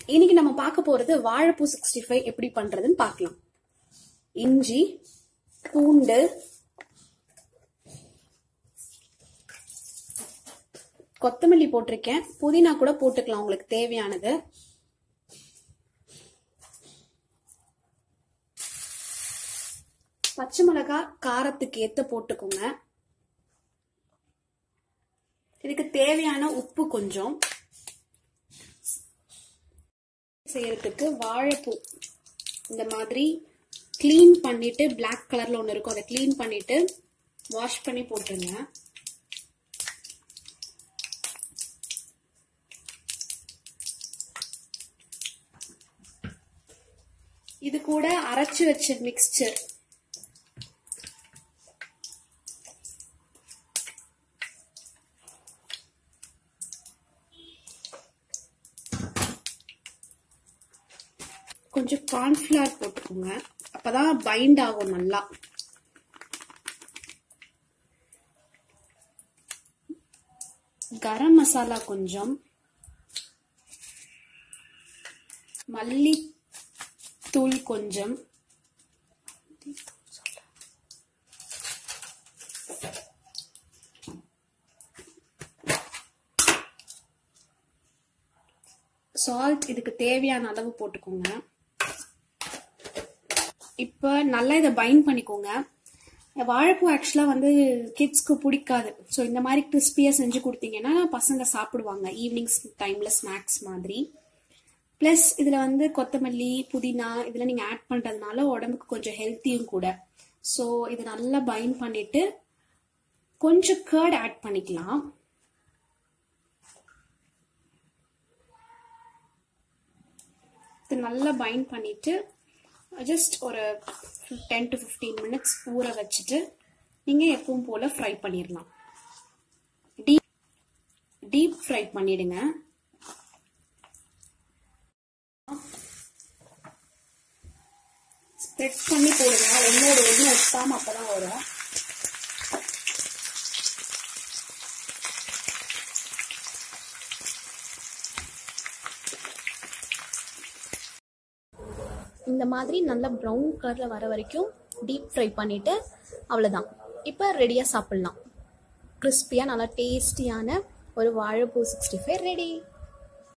இன்னைக்கு நம்ம பார்க்க போறது வாழைப்பூ சிக்ஸ்டி ஃபைவ் எப்படி பண்றதுன்னு பார்க்கலாம் இஞ்சி பூண்டு கொத்தமல்லி போட்டிருக்கேன் புதினா கூட போட்டுக்கலாம் உங்களுக்கு தேவையானது பச்சை மிளகாய் காரத்துக்கு ஏத்த போட்டுக்கோங்க இதுக்கு தேவையான உப்பு கொஞ்சம் செய்யறதுக்கு வாழைப்பூ இந்த மாதிரி க்ளீன் பண்ணிட்டு பிளாக் கலர்ல ஒன்று இருக்கும் அதை க்ளீன் பண்ணிட்டு வாஷ் பண்ணி போட்டுருங்க இது கூட அரைச்சு வச்ச மிக்ஸ்சர் கொஞ்சம் கார்ன்ஃபிளவர் போட்டுக்கோங்க அப்பதான் பைண்ட் ஆகும் நல்லா கரம் மசாலா கொஞ்சம் மல்லி தூள் கொஞ்சம் சால்ட் இதுக்கு தேவையான அளவு போட்டுக்கோங்க இப்போ நல்லா இதை பைண்ட் பண்ணிக்கோங்க வாழைப்பூ ஆக்சுவலாக வந்து கிட்ஸ்க்கு பிடிக்காது ஸோ இந்த மாதிரி கிறிஸ்பியாக செஞ்சு கொடுத்தீங்கன்னா பசங்க சாப்பிடுவாங்க ஈவினிங் டைமில் ஸ்நாக்ஸ் மாதிரி ப்ளஸ் இதில் வந்து கொத்தமல்லி புதினா இதில் நீங்கள் ஆட் பண்ணுறதுனால உடம்புக்கு கொஞ்சம் ஹெல்த்தியும் கூட ஸோ இது நல்லா பைண்ட் பண்ணிட்டு கொஞ்சம் கேர்ட் ஆட் பண்ணிக்கலாம் இது நல்லா பைண்ட் பண்ணிட்டு ஜஸ்ட் ஒரு டென் டு ஃபிஃப்டீன் மினிட்ஸ் ஊற வச்சுட்டு நீங்கள் எப்பவும் போல் ஃப்ரை பண்ணிடலாம் டீப் டீப் ஃப்ரை பண்ணிடுங்க ஸ்ப்ரெட் பண்ணி போடுங்க ஒன்னோட ஒன்று ஒட்டாம அப்பதான் வரும் இந்த மாதிரி நல்லா ப்ரௌன் கலரில் வர வரைக்கும் டீப் ஃப்ரை பண்ணிவிட்டு அவ்வளோதான் இப்போ ரெடியாக சாப்பிட்லாம் கிறிஸ்பியாக நல்லா டேஸ்டியான ஒரு வாழைப்பூ சிக்ஸ்டி ஃபைவ் ரெடி